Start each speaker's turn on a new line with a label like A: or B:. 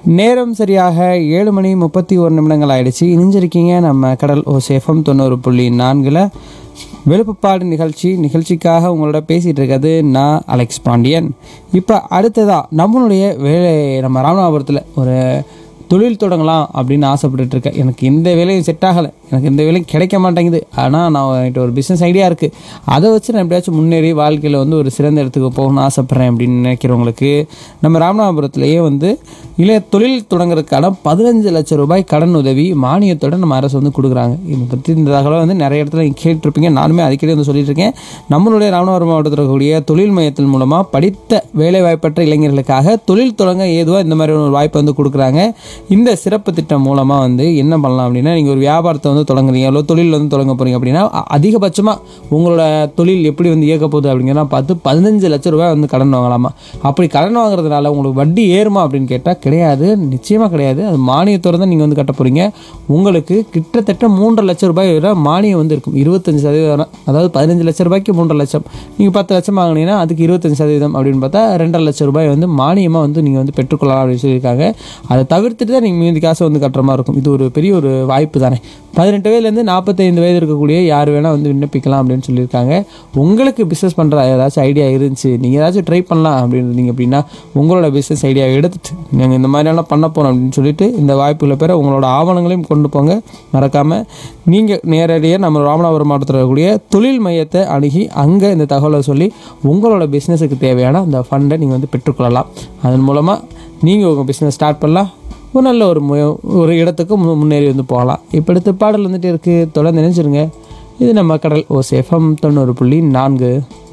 A: நேரம் சரியாக ஏழு மணி முப்பத்தி ஒரு நிமிடங்கள் ஆயிடுச்சு இணைஞ்சிருக்கீங்க நம்ம கடல் ஓசேஃபம் தொண்ணூறு புள்ளி நான்கில் வெளுப்புப்பாடு நிகழ்ச்சி நிகழ்ச்சிக்காக உங்களோட பேசிகிட்டு இருக்கிறது நான் அலெக்ஸ் பாண்டியன் இப்போ அடுத்ததா நம்மளுடைய வேலை நம்ம ராமநாதபுரத்தில் ஒரு தொழில் தொடங்கலாம் அப்படின்னு ஆசைப்பட்டுட்டு இருக்கேன் எனக்கு எந்த வேலையும் செட் ஆகலை எனக்கு எந்த வேலையும் கிடைக்க மாட்டேங்குது ஆனால் நான் என்கிட்ட ஒரு பிஸ்னஸ் ஐடியா இருக்குது அதை வச்சு நான் எப்படியாச்சும் முன்னேறி வாழ்க்கையில் வந்து ஒரு சிறந்த இடத்துக்கு போகணும்னு ஆசைப்பட்றேன் அப்படின்னு நினைக்கிறவங்களுக்கு நம்ம ராமநாதபுரத்துலேயே வந்து இளைய தொழில் தொடங்குறதுக்கான பதினஞ்சு லட்சம் ரூபாய் கடன் உதவி மானியத்தோட நம்ம அரசு வந்து கொடுக்குறாங்க இதை பற்றி இந்த தகவலை வந்து நிறைய இடத்துல நீங்கள் கேட்டிருப்பீங்க நானுமே அடிக்கடி வந்து சொல்லிட்டு இருக்கேன் நம்மளுடைய ராமநாதபுரம் மாவட்டத்தில் இருக்கக்கூடிய தொழில் மையத்தின் மூலமாக படித்த வேலைவாய்ப்பற்ற இளைஞர்களுக்காக தொழில் தொடங்க ஏதுவாக இந்த மாதிரி ஒரு வாய்ப்பை வந்து கொடுக்குறாங்க இந்த சிறப்பு திட்டம் மூலமாக வந்து என்ன பண்ணலாம் அப்படின்னா நீங்கள் ஒரு வியாபாரத்தை வந்து தொடங்குறீங்க இல்லை தொழில் வந்து தொடங்க போகிறீங்க அப்படின்னா அ- அதிகபட்சமாக உங்களோட தொழில் எப்படி வந்து இயக்க போகுது அப்படிங்கிறத பார்த்து பதினஞ்சு லட்ச ரூபாய் வந்து கடன் வாங்கலாமா அப்படி கடன் வாங்குறதுனால உங்களுக்கு வட்டி ஏறுமா அப்படின்னு கேட்டால் கிடையாது நிச்சயமாக கிடையாது அது மானியத்தோடு தான் நீங்கள் வந்து கட்ட போகிறீங்க உங்களுக்கு கிட்டத்தட்ட மூன்றரை லட்சம் ரூபாய் வரை மானியம் வந்து இருக்கும் இருபத்தஞ்சு சதவீதம் அதாவது பதினஞ்சு லட்ச ரூபாய்க்கு மூன்றரை லட்சம் நீங்கள் பத்து லட்சம் வாங்கினீங்கன்னா அதுக்கு இருபத்தஞ்சு சதவீதம் அப்படின்னு பார்த்தா ரெண்டரை லட்சம் ரூபாய் வந்து மானியமாக வந்து நீங்கள் வந்து பெற்றுக்கொள்ளலாம் அப்படின்னு சொல்லியிருக்காங்க அதை தவிர்த்துட்டு தான் நீங்கள் மீதி காசு வந்து கட்டுற மாதிரி இருக்கும் இது ஒரு பெரிய ஒரு வாய்ப்பு தானே பதினெட்டு வயதுலேருந்து நாற்பத்தைந்து வயது இருக்கக்கூடிய யார் வேணால் வந்து விண்ணப்பிக்கலாம் அப்படின்னு சொல்லியிருக்காங்க உங்களுக்கு பிஸ்னஸ் பண்ணுற ஏதாச்சும் ஐடியா இருந்துச்சு நீங்கள் ஏதாச்சும் ட்ரை பண்ணலாம் அப்படின்னு இருந்தீங்க அப்படின்னா உங்களோட பிஸ்னஸ் ஐடியா எடுத்துட்டு நீங்கள் இந்த மாதிரியெல்லாம் பண்ண போகிறோம் அப்படின்னு சொல்லிட்டு இந்த வாய்ப்புகளை பெற உங்களோட ஆவணங்களையும் கொண்டு போங்க மறக்காமல் நீங்கள் நேரடியாக நம்ம ராமநாதபுரம் மாவட்டத்தில் இருக்கக்கூடிய தொழில் மையத்தை அணுகி அங்கே இந்த தகவலை சொல்லி உங்களோட பிஸ்னஸுக்கு தேவையான அந்த ஃபண்டை நீங்கள் வந்து பெற்றுக்கொள்ளலாம் அதன் மூலமாக நீங்கள் உங்கள் பிஸ்னஸ் ஸ்டார்ட் பண்ணலாம் ஒரு நல்ல ஒரு மு ஒரு இடத்துக்கு மு- முன்னேறி வந்து போகலாம் இப்போ அடுத்த பாடல் வந்துட்டு இருக்குது தொடர்ந்து நினைச்சிருங்க இது நம்ம கடல் ஓ சேஃபம் தொண்ணூறு புள்ளி நான்கு